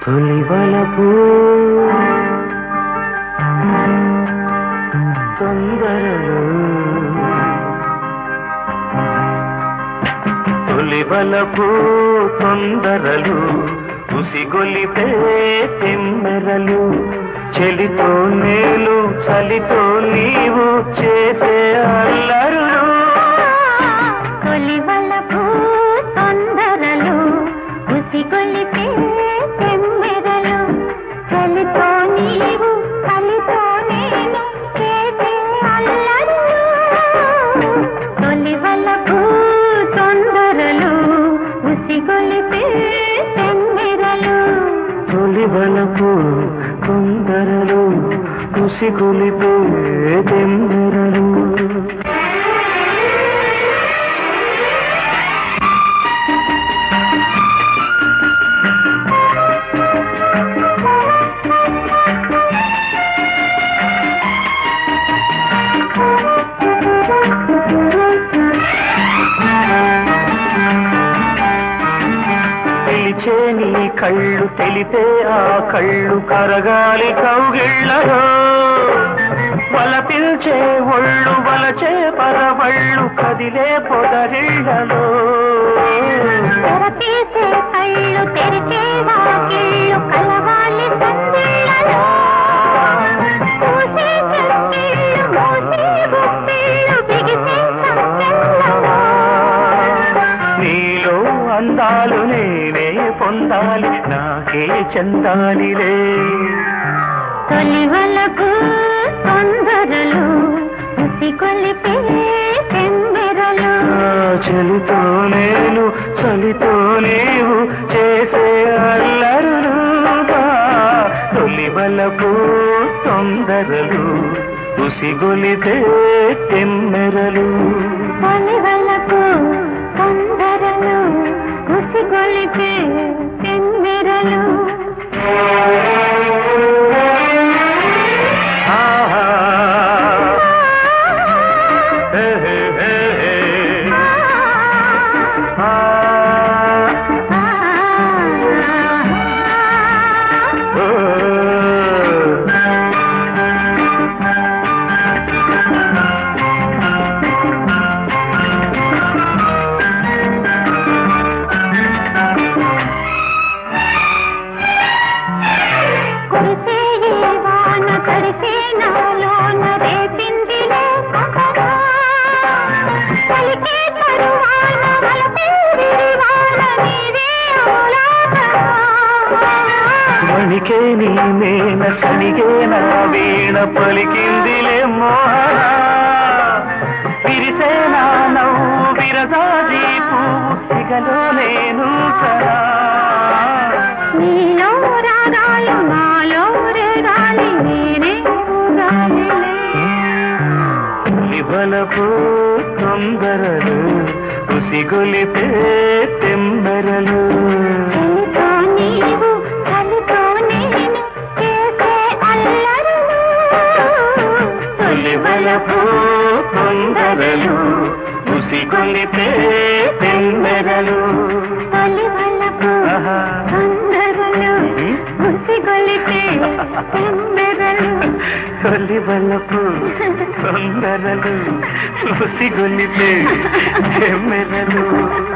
తొలి వలపు తొందరలు తొలి వలపు తొందరలు ఉసిగొలిపే తెమ్మెరలు చెలితో నేను చలితో నీవు చేసే అల్లరులు తొలి వలపు తొందరలు ఉసిగొలిపే తెమ్మెరలు చలితో నీవు చలితో నేను చేసే అల్లరు తొలి వలపు తొందరలు ఉసిగొలిపే తెమ్మెరలు తొలి వలపు తొందరలు ఉసిగొలిపే తెమ్మెరలు పిలిచే నీ కళ్ళు తెలిపే ఆ కళ్ళు కరగాలి కౌగిళ్ళలో వల పిల్చే ఒళ్ళు వలచే పరవళ్ళు కదిలే పొదరిళ్ళలో తెరతీసే కళ్ళు తెరిచే వాకిళ్ళు కలవాలి సందిళ్ళలో పూసే చెక్కిళ్ళు మూసే గుప్పిళ్ళు బిగిసే సంకెళ్ళలో నీలో అందాలు నేనే పొందాలి నాకే చెందాలిలే తొలి వలకు తొందరలు ఉసిగొలిపే తెమ్మెరలు ఆ చలితో నేను చలితో నీవు చేసే అల్లరులు తొలి వలపు తొందరలు ఉసిగొలితే తెమ్మెరలు తొలి వలకు తొందరలు ఉసిగొలిపే తెమ్మెరలు ఆహా. హే, హే, హే, హే. ఆ. ఓ. కురిసే ఈ వాన తడిసే నాలోన రేపిందిలే సహనా. పలికే తరువాన వలపే విరివాన నీవే ఆలాపనా. వణికే నీ మేన సణిగే నా వీణ పలికిందిలే మోహన విరిసే నా నవ్వు విరజాజీ పువ్వు సిగలో నేను చరా నీలో రాగాలు నాలో రేగాలి నేనే ఊగాలిలే. ఇవలపు తొందరలు ఉసిగొలిపే తెమ్మెరలు చలితో నీవు చలితో నేను చేసే అల్లరులు తొలివలపు తొందరలు ఉసిగొలిపే తెమ్మెరలు తొలి వలపు ఆహా. తొందరలు ఉహు. ఉసిగొలిపే తెమ్మెరలు తొలి వలపు తొందరలు ఉసిగొలిపే తెమ్మెరలు